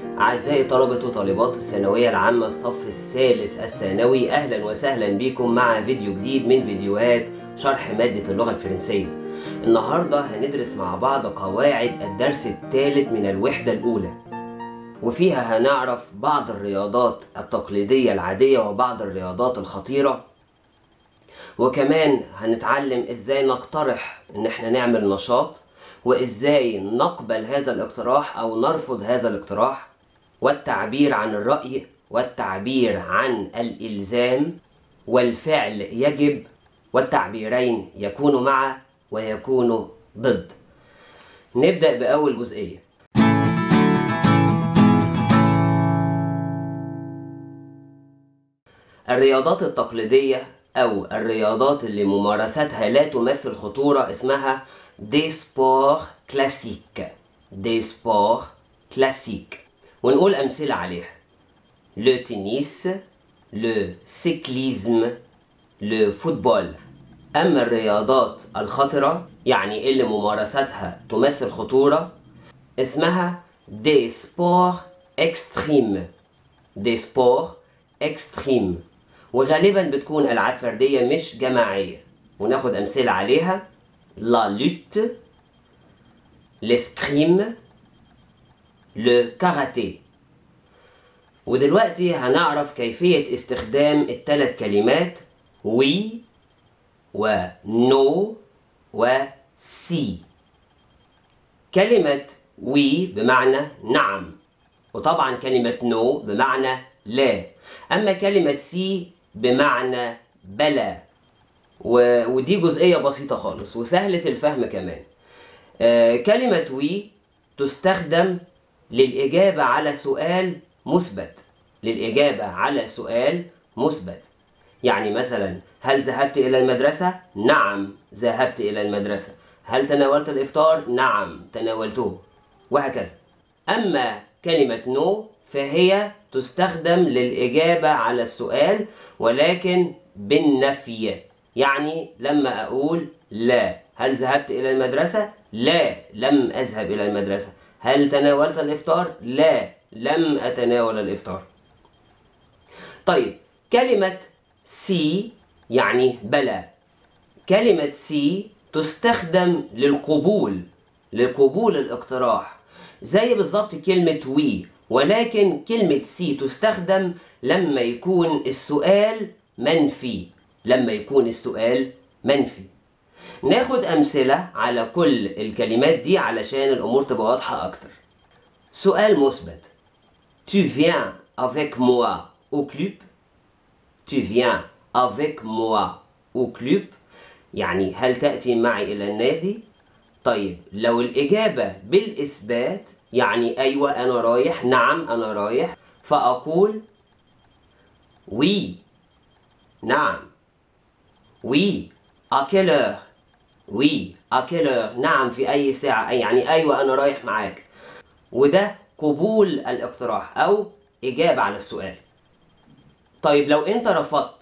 أعزائي طلبة وطالبات الثانوية العامة الصف الثالث الثانوي أهلا وسهلا بكم مع فيديو جديد من فيديوهات شرح مادة اللغة الفرنسية النهاردة هندرس مع بعض قواعد الدرس الثالث من الوحدة الأولى وفيها هنعرف بعض الرياضات التقليدية العادية وبعض الرياضات الخطيرة وكمان هنتعلم ازاي نقترح ان احنا نعمل نشاط وازاي نقبل هذا الاقتراح او نرفض هذا الاقتراح والتعبير عن الرأي والتعبير عن الإلزام والفعل يجب والتعبيرين يكونوا مع ويكونوا ضد نبدأ بأول جزئية الرياضات التقليدية أو الرياضات اللي ممارستها لا تمثل خطورة اسمها دي سبور كلاسيك دي سبور كلاسيك ونقول أمثلة عليها لو تنس لو سيكليزم لو فوتبول أما الرياضات الخطرة يعني اللي ممارستها تمثل خطورة اسمها دي سبور اكستريم دي سبور اكستريم وغالبا بتكون ألعاب فردية مش جماعية وناخد أمثلة عليها لا لوت l'escrime لو كاراتيه ودلوقتي هنعرف كيفية استخدام الثلاث كلمات وي ونو وسي كلمة وي بمعنى نعم وطبعا كلمة نو بمعنى لا أما كلمة سي بمعنى بلى و... ودي جزئية بسيطة خالص وسهلة الفهم كمان آه كلمة وي تستخدم للإجابة على سؤال مثبت للإجابة على سؤال مثبت يعني مثلا هل ذهبت إلى المدرسة؟ نعم ذهبت إلى المدرسة هل تناولت الإفطار؟ نعم تناولته وهكذا أما كلمة نو فهي تستخدم للإجابة على السؤال ولكن بالنفي يعني لما أقول لا هل ذهبت إلى المدرسة؟ لا لم أذهب إلى المدرسة هل تناولت الإفطار؟ لا لم أتناول الإفطار طيب كلمة سي يعني بلى كلمة سي تستخدم للقبول لقبول الاقتراح زي بالظبط كلمة وي ولكن كلمة سي تستخدم لما يكون السؤال منفي لما يكون السؤال منفي ناخد أمثلة على كل الكلمات دي علشان الأمور تبقى واضحة أكتر سؤال مثبت Tu viens avec moi au club Tu viens avec moi au club يعني هل تأتي معي إلى النادي؟ طيب لو الإجابة بالإثبات يعني أيوة أنا رايح نعم أنا رايح فأقول وي نعم وي à quelle heure وي à quelle heure نعم في أي ساعة أي يعني أيوة أنا رايح معاك وده قبول الاقتراح أو إجابة على السؤال طيب لو أنت رفضت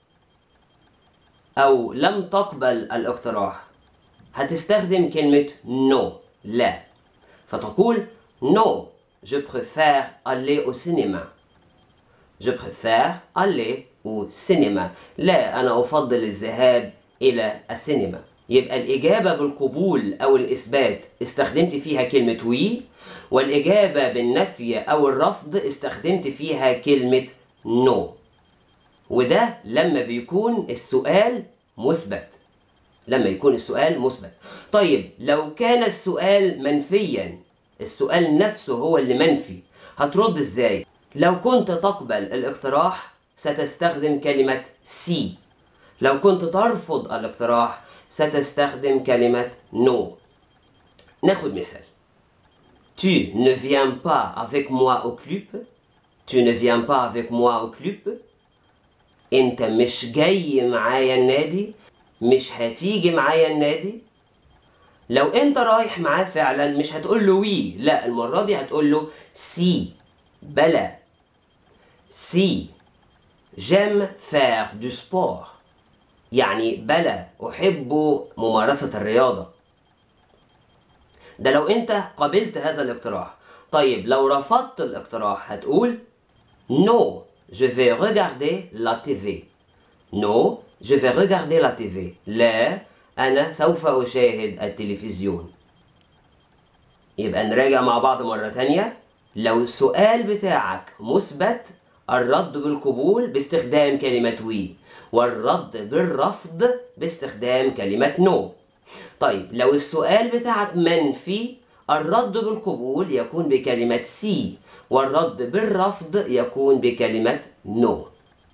أو لم تقبل الاقتراح هتستخدم كلمة no لا فتقول non je préfère aller au cinéma je préfère aller au cinéma لا أنا أفضل الذهاب إلى السينما يبقى الإجابة بالقبول أو الإثبات استخدمت فيها كلمة وي والإجابة بالنفي أو الرفض استخدمت فيها كلمة نو no. وده لما بيكون السؤال مثبت لما يكون السؤال مثبت طيب لو كان السؤال منفيا السؤال نفسه هو اللي منفي هترد ازاي لو كنت تقبل الاقتراح ستستخدم كلمة سي لو كنت ترفض الاقتراح ستستخدم كلمة نو ناخد مثال Tu ne viens pas avec moi au club Tu ne viens pas avec moi au club انت مش جاي معايا النادي مش هتيجي معايا النادي لو انت رايح معاه فعلا مش هتقول له وي لا المره دي هتقول له سي بلا سي جيم فير دو سبور يعني بلا احب ممارسه الرياضه ده لو انت قبلت هذا الاقتراح طيب لو رفضت الاقتراح هتقول No, je vais regarder la TV. No, je vais regarder la TV. لا أنا سوف أشاهد التلفزيون. يبقى نراجع مع بعض مرة تانية لو السؤال بتاعك مثبت الرد بالقبول باستخدام كلمة وي والرد بالرفض باستخدام كلمة نو طيب لو السؤال بتاعك منفي الرد بالقبول يكون بكلمة سي والرد بالرفض يكون بكلمة نو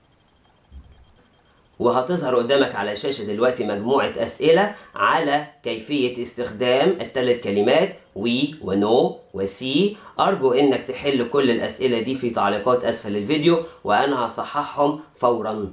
وهتظهر قدامك على الشاشة دلوقتي مجموعة أسئلة على كيفية استخدام الثلاث كلمات وي ونو وسي أرجو إنك تحل كل الأسئلة دي في تعليقات أسفل الفيديو وأنا هصححهم فورا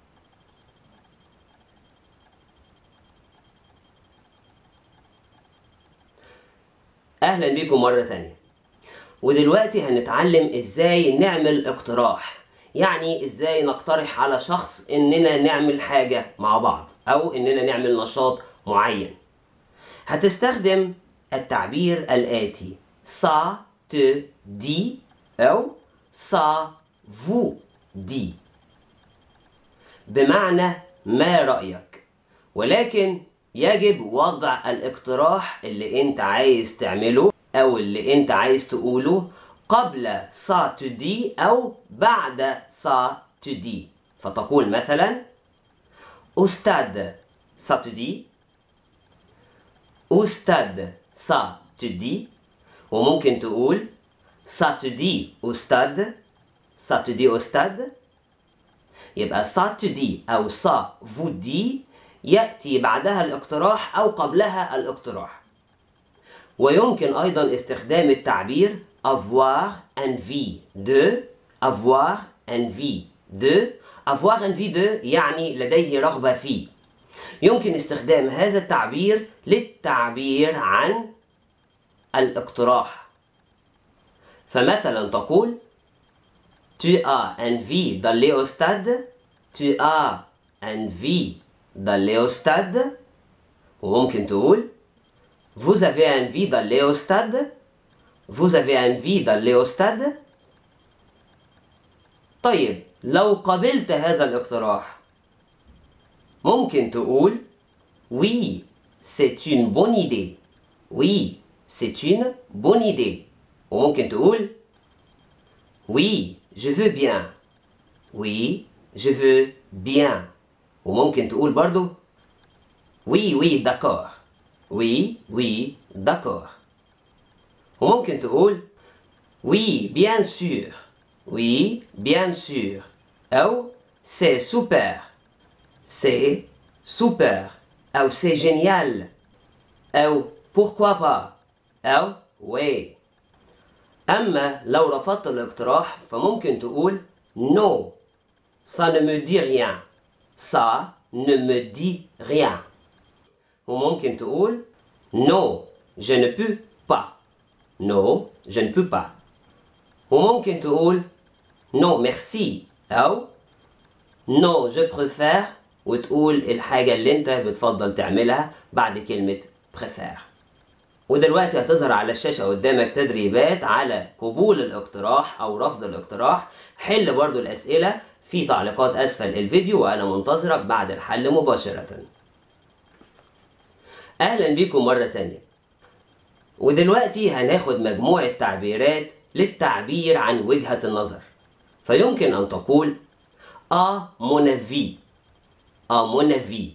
أهلا بيكم مرة تانية ودلوقتي هنتعلم إزاي نعمل اقتراح يعني ازاي نقترح على شخص اننا نعمل حاجة مع بعض او اننا نعمل نشاط معين هتستخدم التعبير الآتي ça te dit أو ça vous dit بمعنى ما رأيك ولكن يجب وضع الاقتراح اللي انت عايز تعمله او اللي انت عايز تقوله قبل ça te dit أو بعد ça te dit فتقول مثلا أستاذ ça te dit أستاذ ça te dit وممكن تقول ça te dit أستاذ ça te dit أستاذ يبقى ça te dit أو ça vous dit يأتي بعدها الاقتراح أو قبلها الاقتراح ويمكن أيضا استخدام التعبير avoir envie de avoir envie de avoir envie de يعني لديه رغبة في يمكن استخدام هذا التعبير للتعبير عن الاقتراح فمثلا تقول tu as envie d'aller au stade tu as envie d'aller au stade وممكن تقول vous avez envie d'aller au stade Vous avez envie d'aller au stade? طيب لو قبلت هذا الاقتراح ممكن تقول Oui, c'est une bonne idée. Oui, c'est une bonne idée. وممكن تقول Oui, je veux bien. Oui, je veux bien. وممكن تقول برضو Oui, oui, d'accord. Oui, oui, d'accord. وممكن تقول Oui, bien sûr. Oui, bien sûr. أو C'est super. C'est super. أو C'est génial. أو Pourquoi pas. أو Oui. أما لو رفضت الاقتراح فممكن تقول Non. Ça ne me dit rien. Ça ne me dit rien. وممكن تقول Non, je ne peux pas. Non, je ne peux pas. وممكن تقول Non, merci أو Non, je préfère وتقول الحاجة اللي أنت بتفضل تعملها بعد كلمة préfère. ودلوقتي هتظهر على الشاشة قدامك تدريبات على قبول الاقتراح أو رفض الاقتراح حل برضو الأسئلة في تعليقات أسفل الفيديو وأنا منتظرك بعد الحل مباشرة أهلا بيكم مرة تانية ودلوقتي هناخد مجموعة تعبيرات للتعبير عن وجهة النظر فيمكن أن تقول à mon avis à mon avis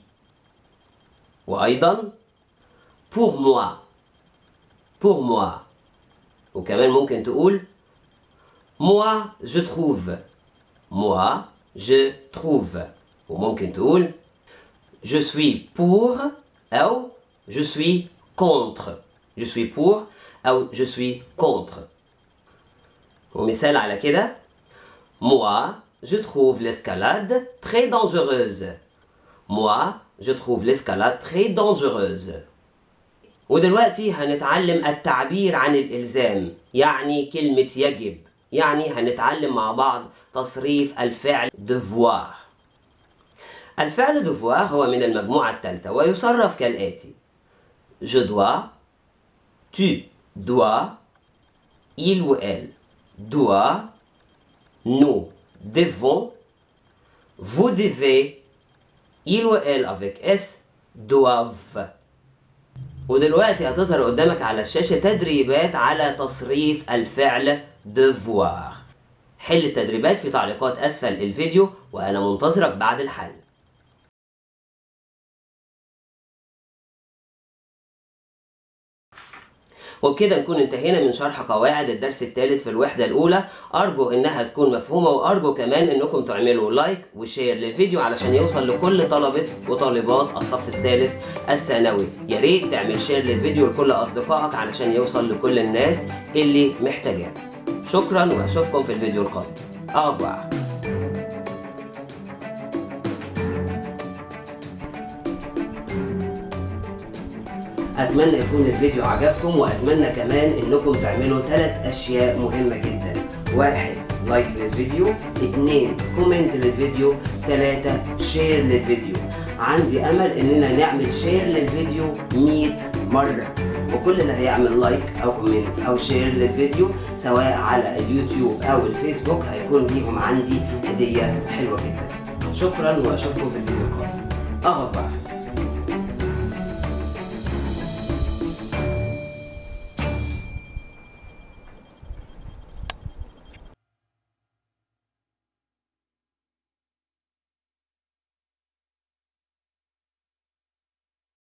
وأيضا pour moi pour moi وكمان ممكن تقول moi je trouve moi je trouve وممكن تقول je suis pour أو je suis contre je suis pour أو je suis contre ومثال على كده moi je trouve l'escalade très dangereuse moi je trouve l'escalade très dangereuse ودلوقتي هنتعلم التعبير عن الإلزام يعني كلمة يجب يعني هنتعلم مع بعض تصريف الفعل devoir الفعل devoir هو من المجموعة الثالثة ويصرف كالآتي je dois tu dois il ou elle doit nous devons vous devez il ou elle avec S doivent ودلوقتي هتظهر قدامك على الشاشة تدريبات على تصريف الفعل devoir حل التدريبات في تعليقات أسفل الفيديو وأنا منتظرك بعد الحل وبكده نكون انتهينا من شرح قواعد الدرس الثالث في الوحدة الأولى أرجو إنها تكون مفهومة وأرجو كمان إنكم تعملوا لايك وشير للفيديو علشان يوصل لكل طلبة وطالبات الصف الثالث الثانوي يا ريت تعمل شير للفيديو لكل أصدقائك علشان يوصل لكل الناس اللي محتاجاه شكرا وأشوفكم في الفيديو القادم أغفر اتمنى يكون الفيديو عجبكم واتمنى كمان انكم تعملوا ثلاث اشياء مهمة جدا واحد لايك للفيديو اتنين كومنت للفيديو تلاتة شير للفيديو عندي امل اننا نعمل شير للفيديو 100 مرة وكل اللي هيعمل لايك او كومنت او شير للفيديو سواء على اليوتيوب او الفيسبوك هيكون ليهم عندي هدية حلوة جدا شكرا واشوفكم في الفيديو القادم اغفر